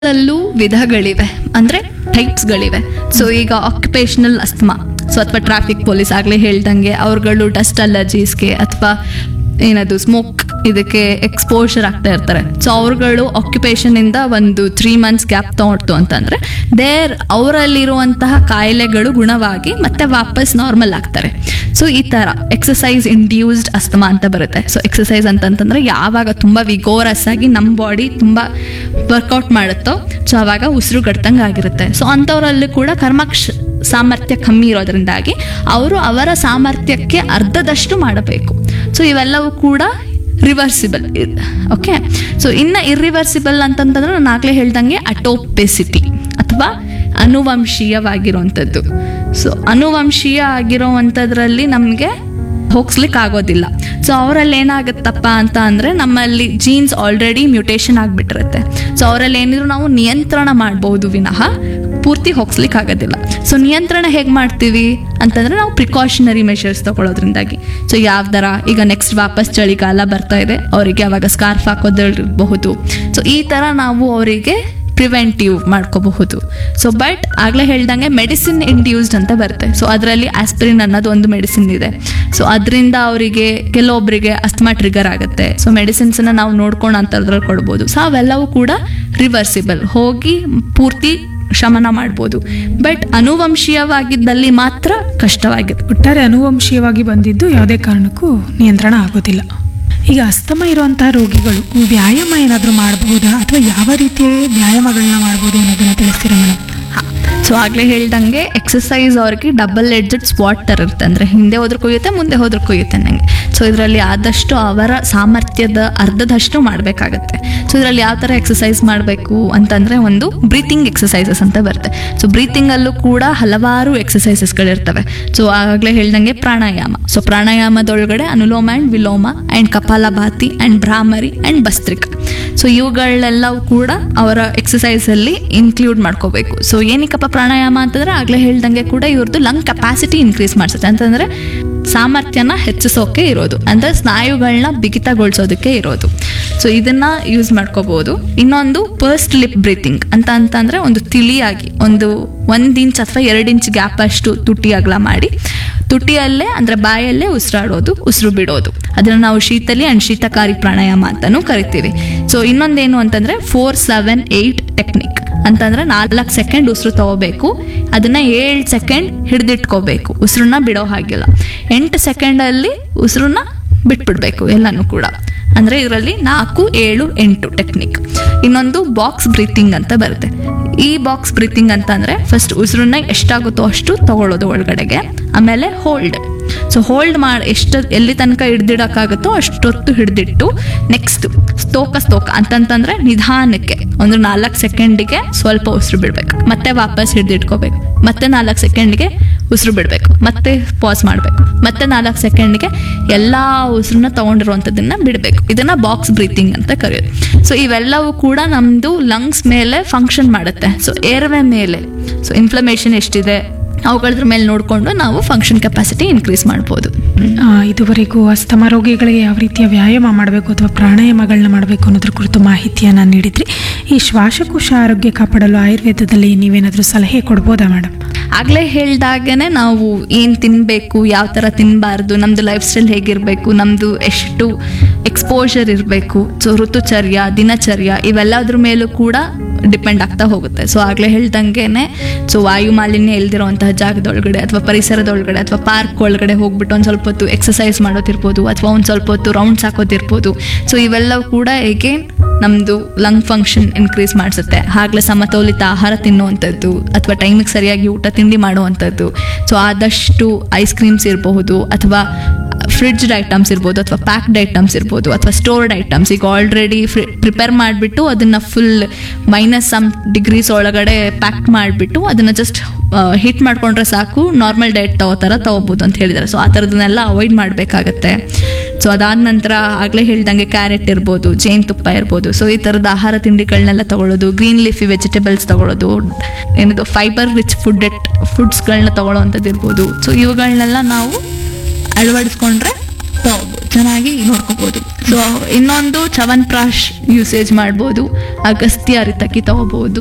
ಅಲ್ಲೂ ವಿಧಗಳಿವೆ ಅಂದ್ರೆ ಟೈಪ್ಸ್ಗಳಿವೆ ಸೊ ಈಗ ಆಕ್ಯುಪೇಷನಲ್ ಅಸ್ತಮಾ ಸೊ ಅಥವಾ ಟ್ರಾಫಿಕ್ ಪೊಲೀಸ್ ಆಗಲೇ ಹೇಳ್ದಂಗೆ ಅವ್ರುಗಳು ಡಸ್ಟ್ ಅಲರ್ಜೀಸ್ಗೆ ಅಥವಾ ಏನದು ಸ್ಮೋಕ್ ಇದಕ್ಕೆ ಎಕ್ಸ್ಪೋಜರ್ ಆಗ್ತಾ ಇರ್ತಾರೆ ಸೊ ಅವ್ರುಗಳು occupation ಇಂದ ಒಂದು ತ್ರೀ ಮಂತ್ಸ್ ಗ್ಯಾಪ್ ತಗೊಳ್ತು ಅಂತಂದ್ರೆ ದೇರ್ ಅವರಲ್ಲಿರುವಂತಹ ಕಾಯಿಲೆಗಳು ಗುಣವಾಗಿ ಮತ್ತೆ ವಾಪಸ್ ನಾರ್ಮಲ್ ಆಗ್ತಾರೆ ಸೊ ಈ ತರ ಎಕ್ಸಸೈಸ್ ಇಂಡ್ಯೂಸ್ಡ್ ಅಸ್ತಮಾ ಅಂತ ಬರುತ್ತೆ ಸೊ ಎಕ್ಸಸೈಸ್ ಅಂತಂತಂದ್ರೆ ಯಾವಾಗ ತುಂಬಾ ವಿಗೋರಸ್ ಆಗಿ ನಮ್ಮ ಬಾಡಿ ತುಂಬಾ ವರ್ಕೌಟ್ ಮಾಡುತ್ತೋ ಸೊ ಅವಾಗ ಉಸಿರು ಗಡ್ತಂಗೆ ಆಗಿರುತ್ತೆ ಸೊ ಅಂಥವರಲ್ಲಿ ಕೂಡ ಕರ್ಮಕ್ಷ ಸಾಮರ್ಥ್ಯ ಕಮ್ಮಿ ಇರೋದ್ರಿಂದಾಗಿ ಅವರು ಅವರ ಸಾಮರ್ಥ್ಯಕ್ಕೆ ಅರ್ಧದಷ್ಟು ಮಾಡಬೇಕು ಸೊ ಇವೆಲ್ಲವೂ ಕೂಡ ರಿವರ್ಸಿಬಲ್ ಓಕೆ ಸೊ ಇನ್ನು ಇರ್ರಿವರ್ಸಿಬಲ್ ಅಂತಂತಂದ್ರೆ ನಾನು ಆಗಲೇ ಹೇಳ್ದಂಗೆ ಅಟೋಪೆಸಿಟಿ ಅಥವಾ ಅನುವಂಶೀಯವಾಗಿರುವಂಥದ್ದು ಸೊ ಅನುವಂಶೀಯ ಆಗಿರೋವಂಥದ್ರಲ್ಲಿ ನಮಗೆ ಹೋಗ್ಸ್ಲಿಕ್ಕೆ ಆಗೋದಿಲ್ಲ ಸೊ ಅವರಲ್ಲಿ ಏನಾಗುತ್ತಪ್ಪ ಅಂತ ಅಂದರೆ ನಮ್ಮಲ್ಲಿ ಜೀನ್ಸ್ ಆಲ್ರೆಡಿ ಮ್ಯೂಟೇಷನ್ ಆಗಿಬಿಟ್ಟಿರುತ್ತೆ ಸೊ ಅವರಲ್ಲಿ ಏನಿದ್ರು ನಾವು ನಿಯಂತ್ರಣ ಮಾಡ್ಬೋದು ವಿನಃ ಪೂರ್ತಿ ಹೋಗ್ಸ್ಲಿಕ್ಕೆ ಆಗೋದಿಲ್ಲ ಸೊ ನಿಯಂತ್ರಣ ಹೇಗೆ ಮಾಡ್ತೀವಿ ಅಂತಂದ್ರೆ ನಾವು ಪ್ರಿಕಾಷನರಿ ಮೆಷರ್ಸ್ ತಗೊಳ್ಳೋದ್ರಿಂದಾಗಿ ಸೊ ಯಾವ ಥರ ಈಗ ನೆಕ್ಸ್ಟ್ ವಾಪಸ್ ಚಳಿಗಾಲ ಬರ್ತಾ ಇದೆ ಅವರಿಗೆ ಅವಾಗ ಸ್ಕಾರ್ಫ್ ಹಾಕೋದಿರಬಹುದು ಸೊ ಈ ಥರ ನಾವು ಅವರಿಗೆ ಪ್ರಿವೆಂಟಿವ್ ಮಾಡ್ಕೋಬಹುದು ಸೊ ಬಟ್ ಆಗಲೇ ಹೇಳ್ದಂಗೆ ಮೆಡಿಸಿನ್ ಇಂಡ್ಯೂಸ್ಡ್ ಅಂತ ಬರುತ್ತೆ ಸೊ ಅದರಲ್ಲಿ ಆಸ್ಪಿರಿನ್ ಅನ್ನೋದು ಒಂದು ಮೆಡಿಸಿನ್ ಇದೆ ಸೊ ಅದರಿಂದ ಅವರಿಗೆ ಕೆಲವೊಬ್ಬರಿಗೆ ಅಸ್ತಮಾ ಟ್ರಿಗರ್ ಆಗುತ್ತೆ ಸೊ ಮೆಡಿಸಿನ್ಸನ್ನ ನಾವು ನೋಡ್ಕೊಂಡು ಅಂಥದ್ರಲ್ಲಿ ಕೊಡ್ಬೋದು ಸೊ ಅವೆಲ್ಲವೂ ಕೂಡ ರಿವರ್ಸಿಬಲ್ ಹೋಗಿ ಪೂರ್ತಿ ಶಮನ ಮಾಡ್ಬೋದು ಬಟ್ ಅನುವಂಶೀಯವಾಗಿದ್ದಲ್ಲಿ ಮಾತ್ರ ಕಷ್ಟವಾಗಿದೆ ಒಟ್ಟಾರೆ ಅನುವಂಶೀಯವಾಗಿ ಬಂದಿದ್ದು ಯಾವುದೇ ಕಾರಣಕ್ಕೂ ನಿಯಂತ್ರಣ ಆಗೋದಿಲ್ಲ ಈಗ ಅಸ್ತಮ ಇರುವಂತಹ ರೋಗಿಗಳು ವ್ಯಾಯಾಮ ಏನಾದರೂ ಮಾಡಬಹುದಾ ಅಥವಾ ಯಾವ ರೀತಿಯ ವ್ಯಾಯಾಮಗಳನ್ನ ಮಾಡ್ಬೋದು ಅನ್ನೋದನ್ನ ತಿಳಿಸ್ತೀರಾ ಮೇಡಮ್ ಸೊ ಆಗಲೇ ಹೇಳ್ದಂಗೆ ಎಕ್ಸಸೈಸ್ ಅವ್ರಿಗೆ ಡಬಲ್ ಎಡ್ಜೆಡ್ ಸ್ಪಾಟ್ ಥರ ಇರುತ್ತೆ ಅಂದರೆ ಹಿಂದೆ ಹೋದ್ರೆ ಕೊಯ್ಯುತ್ತೆ ಮುಂದೆ ಹೋದ್ರೆ ಕೊಯ್ಯುತ್ತೆ ನನಗೆ ಸೊ ಇದರಲ್ಲಿ ಆದಷ್ಟು ಅವರ ಸಾಮರ್ಥ್ಯದ ಅರ್ಧದಷ್ಟು ಮಾಡಬೇಕಾಗತ್ತೆ ಸೊ ಇದರಲ್ಲಿ ಯಾವ ಥರ ಎಕ್ಸಸೈಸ್ ಮಾಡಬೇಕು ಅಂತಂದರೆ ಒಂದು ಬ್ರೀತಿಂಗ್ ಎಕ್ಸಸೈಸಸ್ ಅಂತ ಬರುತ್ತೆ ಸೊ ಬ್ರೀತಿಂಗಲ್ಲೂ ಕೂಡ ಹಲವಾರು ಎಕ್ಸಸೈಸಸ್ಗಳಿರ್ತವೆ ಸೊ ಆಗಲೇ ಹೇಳ್ದಂಗೆ ಪ್ರಾಣಾಯಾಮ ಸೊ ಪ್ರಾಣಾಯಾಮದೊಳಗಡೆ Anuloma and Viloma and Kapalbhati and Bhramari and Bhastrika so ಇವುಗಳೆಲ್ಲವೂ ಕೂಡ ಅವರ ಎಕ್ಸಸೈಸಲ್ಲಿ ಇನ್ಕ್ಲೂಡ್ ಮಾಡ್ಕೋಬೇಕು ಸೊ ಏನಕ್ಕಪ್ಪ ಪ್ರಾಣಾಯಾಮ ಅಂತಂದ್ರೆ ಆಗಲೇ ಹೇಳ್ದಂಗೆ ಕೂಡ ಇವ್ರದ್ದು ಲಂಗ್ ಕೆಪಾಸಿಟಿ ಇನ್ಕ್ರೀಸ್ ಮಾಡಿಸುತ್ತೆ ಅಂತಂದ್ರೆ ಸಾಮರ್ಥ್ಯನ ಹೆಚ್ಚಿಸೋಕೆ ಇರೋದು ಅಂದ್ರೆ ಸ್ನಾಯುಗಳನ್ನ ಬಿಗಿತಗೊಳಿಸೋದಕ್ಕೆ ಇರೋದು ಸೊ ಇದನ್ನ ಯೂಸ್ ಮಾಡ್ಕೋಬಹುದು ಇನ್ನೊಂದು ಪರ್ಸ್ಟ್ ಲಿಪ್ ಬ್ರೀತಿಂಗ್ ಅಂತ ಅಂತಂದ್ರೆ ಒಂದು ತಿಳಿಯಾಗಿ ಒಂದು ಒಂದ್ ಇಂಚ್ ಅಥವಾ ಎರಡು ಇಂಚ್ ಗ್ಯಾಪ್ ಅಷ್ಟು ತುಟಿ ಅಗಲ ಮಾಡಿ ತುಟಿಯಲ್ಲೇ ಅಂದ್ರೆ ಬಾಯಲ್ಲೇ ಉಸಿರಾಡೋದು ಉಸಿರು ಬಿಡೋದು ಅದನ್ನ ನಾವು ಶೀತಲಿ ಅಂಡ್ ಶೀತಕಾರಿ ಪ್ರಾಣಾಯಾಮ ಅಂತಾನೂ ಕರಿತೀವಿ ಸೊ ಇನ್ನೊಂದೇನು ಅಂತಂದ್ರೆ ಫೋರ್ ಸೆವೆನ್ ಏಯ್ಟ್ ಟೆಕ್ನಿಕ್ ಅಂತಂದ್ರೆ ನಾಲ್ಕು ಸೆಕೆಂಡ್ ಉಸಿರು ತಗೋಬೇಕು ಅದನ್ನ ಏಳು ಸೆಕೆಂಡ್ ಹಿಡಿದಿಟ್ಕೋಬೇಕು ಉಸಿರನ್ನ ಬಿಡೋ ಹಾಗಿಲ್ಲ ಎಂಟು ಸೆಕೆಂಡಲ್ಲಿ ಉಸಿರನ್ನ ಬಿಟ್ಬಿಡ್ಬೇಕು ಎಲ್ಲನೂ ಕೂಡ ಅಂದ್ರೆ ಇದರಲ್ಲಿ ನಾಲ್ಕು ಏಳು ಎಂಟು ಟೆಕ್ನಿಕ್ ಇನ್ನೊಂದು ಬಾಕ್ಸ್ ಬ್ರೀತಿಂಗ್ ಅಂತ ಬರುತ್ತೆ ಈ ಬಾಕ್ಸ್ ಬ್ರೀತಿಂಗ್ ಅಂತ ಅಂದ್ರೆ ಫಸ್ಟ್ ಉಸಿರನ್ನ ಎಷ್ಟಾಗುತ್ತೋ ಅಷ್ಟು ತಗೊಳ್ಳೋದು ಒಳಗಡೆಗೆ ಆಮೇಲೆ ಹೋಲ್ಡ್ ಸೊ ಹೋಲ್ಡ್ ಮಾಡಿ ಎಷ್ಟು ಎಲ್ಲಿ ತನಕ ಹಿಡ್ದಿಡಕ್ಕಾಗುತ್ತೋ ಅಷ್ಟೊತ್ತು ಹಿಡ್ದಿಟ್ಟು ನೆಕ್ಸ್ಟ್ ಸ್ತೋಕ ಸ್ತೋಕ ಅಂತಂತಂದ್ರೆ ನಿಧಾನಕ್ಕೆ ಒಂದು ನಾಲ್ಕು ಸೆಕೆಂಡಿಗೆ ಸ್ವಲ್ಪ ಉಸಿರು ಬಿಡಬೇಕು ಮತ್ತೆ ವಾಪಸ್ ಹಿಡ್ದಿಟ್ಕೋಬೇಕು ಮತ್ತೆ ನಾಲ್ಕು ಸೆಕೆಂಡ್ಗೆ ಉಸಿರು ಬಿಡಬೇಕು ಮತ್ತೆ ಪಾಸ್ ಮಾಡಬೇಕು ಮತ್ತೆ ನಾಲ್ಕು ಸೆಕೆಂಡ್ಗೆ ಎಲ್ಲ ಉಸಿರನ್ನ ತಗೊಂಡಿರುವಂಥದ್ದನ್ನ ಬಿಡಬೇಕು ಇದನ್ನ ಬಾಕ್ಸ್ ಬ್ರೀತಿಂಗ್ ಅಂತ ಕರೆಯೋದು ಸೊ ಇವೆಲ್ಲವೂ ಕೂಡ ನಮ್ಮದು ಲಂಗ್ಸ್ ಮೇಲೆ ಫಂಕ್ಷನ್ ಮಾಡುತ್ತೆ ಸೊ ಏರ್ವೆ ಮೇಲೆ ಸೊ ಇನ್ಫ್ಲಮೇಷನ್ ಎಷ್ಟಿದೆ ಅವುಗಳದ್ರ ಮೇಲೆ ನೋಡಿಕೊಂಡು ನಾವು ಫಂಕ್ಷನ್ ಕೆಪಾಸಿಟಿ ಇನ್ಕ್ರೀಸ್ ಮಾಡ್ಬೋದು ಆ, ಇದುವರೆಗೂ ಅಸ್ತಮ ರೋಗಿಗಳಿಗೆ ಯಾವ ರೀತಿಯ ವ್ಯಾಯಾಮ ಮಾಡಬೇಕು ಅಥವಾ ಪ್ರಾಣಾಯಾಮಗಳನ್ನ ಮಾಡಬೇಕು ಅನ್ನೋದ್ರ ಕುರಿತು ಮಾಹಿತಿಯನ್ನು ನೀಡಿದ್ರಿ ಈ ಶ್ವಾಸಕೋಶ ಆರೋಗ್ಯ ಕಾಪಾಡಲು ಆಯುರ್ವೇದದಲ್ಲಿ ನೀವೇನಾದರೂ ಸಲಹೆ ಕೊಡ್ಬೋದಾ ಮೇಡಮ್ ಆಗಲೇ ಹೇಳ್ದಾಗನೇ ನಾವು ಏನು ತಿನ್ನಬೇಕು ಯಾವ ಥರ ತಿನ್ನಬಾರ್ದು ನಮ್ಮದು ಲೈಫ್ ಸ್ಟೈಲ್ ಹೇಗಿರಬೇಕು ನಮ್ಮದು ಎಷ್ಟು ಎಕ್ಸ್ಪೋಜರ್ ಇರಬೇಕು ಸೊ ಋತುಚರ್ಯ ದಿನಚರ್ಯ ಇವೆಲ್ಲದ್ರ ಮೇಲೂ ಕೂಡ ಡಿಪೆಂಡ್ ಆಗ್ತಾ ಹೋಗುತ್ತೆ ಸೊ ಆಗಲೇ ಹೇಳ್ದಂಗೆನೆ ಸೊ ವಾಯು ಮಾಲಿನ್ಯ ಇಲ್ದಿರೋಂತಹ ಜಾಗದೊಳಗಡೆ ಅಥವಾ ಪರಿಸರದೊಳಗಡೆ ಅಥವಾ ಪಾರ್ಕ್ ಒಳಗಡೆ ಹೋಗ್ಬಿಟ್ಟು ಒಂದು ಸ್ವಲ್ಪ ಹೊತ್ತು ಎಕ್ಸಸೈಸ್ ಮಾಡೋದಿರ್ಬೋದು ಅಥವಾ ಒಂದು ಸ್ವಲ್ಪ ಹೊತ್ತು ರೌಂಡ್ಸ್ ಹಾಕೋದಿರ್ಬೋದು ಸೊ ಇವೆಲ್ಲವೂ ಕೂಡ ಏಗೇನ್ ನಮ್ಮದು ಲಂಗ್ ಫಂಕ್ಷನ್ ಇನ್ಕ್ರೀಸ್ ಮಾಡಿಸುತ್ತೆ ಹಾಗಲೇ ಸಮತೋಲಿತ ಆಹಾರ ತಿನ್ನುವಂಥದ್ದು ಅಥವಾ ಟೈಮಿಗೆ ಸರಿಯಾಗಿ ಊಟ ತಿಂಡಿ ಮಾಡುವಂಥದ್ದು ಸೊ ಆದಷ್ಟು ಐಸ್ ಕ್ರೀಮ್ಸ್ ಇರಬಹುದು ಅಥವಾ ಫ್ರಿಡ್ಜ್ಡ್ ಐಟಮ್ಸ್ ಇರ್ಬೋದು ಅಥವಾ ಪ್ಯಾಕ್ಡ್ ಐಟಮ್ಸ್ ಇರ್ಬೋದು ಅಥವಾ ಸ್ಟೋರ್ಡ್ ಐಟಮ್ಸ್ ಈಗ ಆಲ್ರೆಡಿ ಫ್ರಿ ಪ್ರಿಪೇರ್ ಮಾಡಿಬಿಟ್ಟು ಅದನ್ನು ಫುಲ್ ಮೈನಸ್ ಸಮ್ ಡಿಗ್ರೀಸ್ ಒಳಗಡೆ ಪ್ಯಾಕ್ ಮಾಡಿಬಿಟ್ಟು ಅದನ್ನು ಜಸ್ಟ್ ಹೀಟ್ ಮಾಡ್ಕೊಂಡ್ರೆ ಸಾಕು ನಾರ್ಮಲ್ ಡಯಟ್ ತಗೋ ಥರ ತಗೋಬೋದು ಅಂತ ಹೇಳಿದ್ದಾರೆ ಸೊ ಆ ಥರದನ್ನೆಲ್ಲ ಅವಾಯ್ಡ್ ಮಾಡಬೇಕಾಗತ್ತೆ ಸೊ ಅದಾದ ನಂತರ ಆಗಲೇ ಹೇಳ್ದಂಗೆ ಕ್ಯಾರೆಟ್ ಇರ್ಬೋದು ಜೇನುತುಪ್ಪ ಇರ್ಬೋದು ಸೊ ಈ ಥರದ ಆಹಾರ ತಿಂಡಿಗಳನ್ನೆಲ್ಲ ತಗೊಳ್ಳೋದು ಗ್ರೀನ್ ಲೀಫಿ ವೆಜಿಟೇಬಲ್ಸ್ ತಗೊಳ್ಳೋದು ಏನದು ಫೈಬರ್ ರಿಚ್ ಫುಡ್ ಫುಡ್ಸ್ಗಳನ್ನ ತಗೊಳ್ಳೋವಂಥದ್ದು ಇರ್ಬೋದು ಸೊ ಇವುಗಳನ್ನೆಲ್ಲ ನಾವು ಅಳವಡಿಸ್ಕೊಂಡ್ರೆ ತಗೋಬೋದು ಚೆನ್ನಾಗಿ ನೋಡ್ಕೋಬೋದು ಸೊ ಇನ್ನೊಂದು ಚವನ್ಪ್ರಾಶ್ ಯೂಸೇಜ್ ಮಾಡ್ಬೋದು ಅಗಸ್ತ್ಯ ರಿತಕಿ ತಗೋಬೋದು